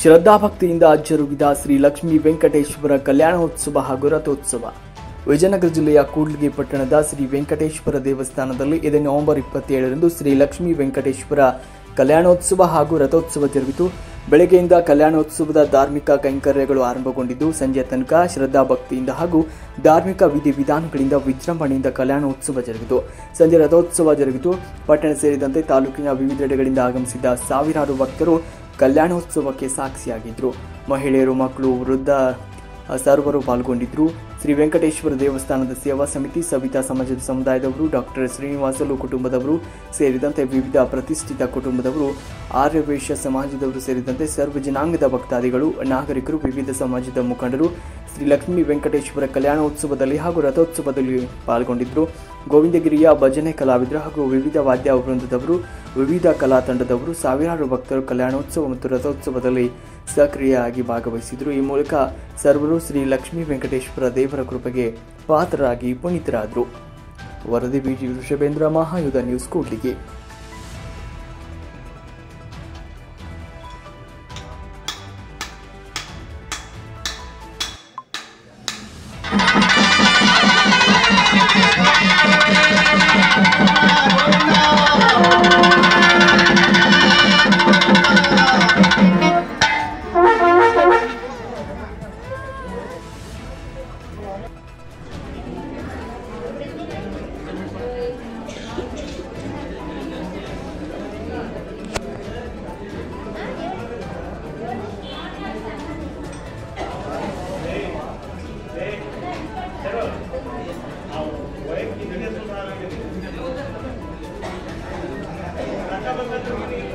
ಶ್ರದ್ಧಾಭಕ್ತಿಯಿಂದ ಜರುಗಿದ ಶ್ರೀ ಲಕ್ಷ್ಮೀ ವೆಂಕಟೇಶ್ವರ ಕಲ್ಯಾಣೋತ್ಸವ ಹಾಗೂ ರಥೋತ್ಸವ ವಿಜಯನಗರ ಜಿಲ್ಲೆಯ ಕೂಡ್ಲಿಗಿ ಪಟ್ಟಣದ ಶ್ರೀ ವೆಂಕಟೇಶ್ವರ ದೇವಸ್ಥಾನದಲ್ಲಿ ಇದೇ ನವೆಂಬರ್ ಇಪ್ಪತ್ತೇಳರಂದು ಶ್ರೀ ಲಕ್ಷ್ಮೀ ವೆಂಕಟೇಶ್ವರ ಕಲ್ಯಾಣೋತ್ಸವ ಹಾಗೂ ರಥೋತ್ಸವ ಜರುಗಿತು ಬೆಳಗ್ಗೆಯಿಂದ ಕಲ್ಯಾಣೋತ್ಸವದ ಧಾರ್ಮಿಕ ಕೈಂಕರ್ಯಗಳು ಆರಂಭಗೊಂಡಿದ್ದು ಸಂಜೆ ತನಕ ಶ್ರದ್ಧಾಭಕ್ತಿಯಿಂದ ಹಾಗೂ ಧಾರ್ಮಿಕ ವಿಧಿವಿಧಾನಗಳಿಂದ ವಿಜೃಂಭಣೆಯಿಂದ ಕಲ್ಯಾಣೋತ್ಸವ ಜರುಗಿತು ಸಂಜೆ ರಥೋತ್ಸವ ಜರುಗಿತು ಪಟ್ಟಣ ಸೇರಿದಂತೆ ತಾಲೂಕಿನ ವಿವಿಧೆಡೆಗಳಿಂದ ಆಗಮಿಸಿದ ಸಾವಿರಾರು ಭಕ್ತರು ಕಲ್ಯಾಣೋತ್ಸವಕ್ಕೆ ಸಾಕ್ಷಿಯಾಗಿದ್ದರು ಮಹಿಳೆಯರು ಮಕ್ಕಳು ವೃದ್ಧ ಸರ್ವರು ಪಾಲ್ಗೊಂಡಿದ್ದರು ಶ್ರೀ ವೆಂಕಟೇಶ್ವರ ದೇವಸ್ಥಾನದ ಸೇವಾ ಸಮಿತಿ ಸವಿತಾ ಸಮಾಜದ ಸಮುದಾಯದವರು ಡಾಕ್ಟರ್ ಶ್ರೀನಿವಾಸಲು ಕುಟುಂಬದವರು ಸೇರಿದಂತೆ ವಿವಿಧ ಪ್ರತಿಷ್ಠಿತ ಕುಟುಂಬದವರು ಆರ್ಯವೈಶ್ಯ ಸಮಾಜದವರು ಸೇರಿದಂತೆ ಸರ್ವ ಜನಾಂಗದ ಭಕ್ತಾದಿಗಳು ನಾಗರಿಕರು ವಿವಿಧ ಸಮಾಜದ ಮುಖಂಡರು ಶ್ರೀ ಲಕ್ಷ್ಮೀ ವೆಂಕಟೇಶ್ವರ ಕಲ್ಯಾಣೋತ್ಸವದಲ್ಲಿ ಹಾಗೂ ರಥೋತ್ಸವದಲ್ಲಿ ಪಾಲ್ಗೊಂಡಿದ್ದರು ಗೋವಿಂದಗಿರಿಯ ಭಜನೆ ಕಲಾವಿದರು ಹಾಗೂ ವಿವಿಧ ವಾದ್ಯ ವೃಂದದವರು ವಿವಿಧ ಕಲಾ ತಂಡದವರು ಸಾವಿರಾರು ಭಕ್ತರು ಕಲ್ಯಾಣೋತ್ಸವ ಮತ್ತು ರಥೋತ್ಸವದಲ್ಲಿ ಸಕ್ರಿಯವಾಗಿ ಭಾಗವಹಿಸಿದರು ಈ ಮೂಲಕ ಸರ್ವರು ಶ್ರೀ ಲಕ್ಷ್ಮೀ ವೆಂಕಟೇಶ್ವರ ದೇವರ ಕೃಪೆಗೆ ಪಾತ್ರರಾಗಿ ಪುನೀತರಾದರು ವರದಿ ಬಿಜಿ ವೃಷಭೇಂದ್ರ ಮಹಾಯುಧ ನ್ಯೂಸ್ ಕೂಡ್ಲಿಗೆ ವೈಯಕ್ತಿಕ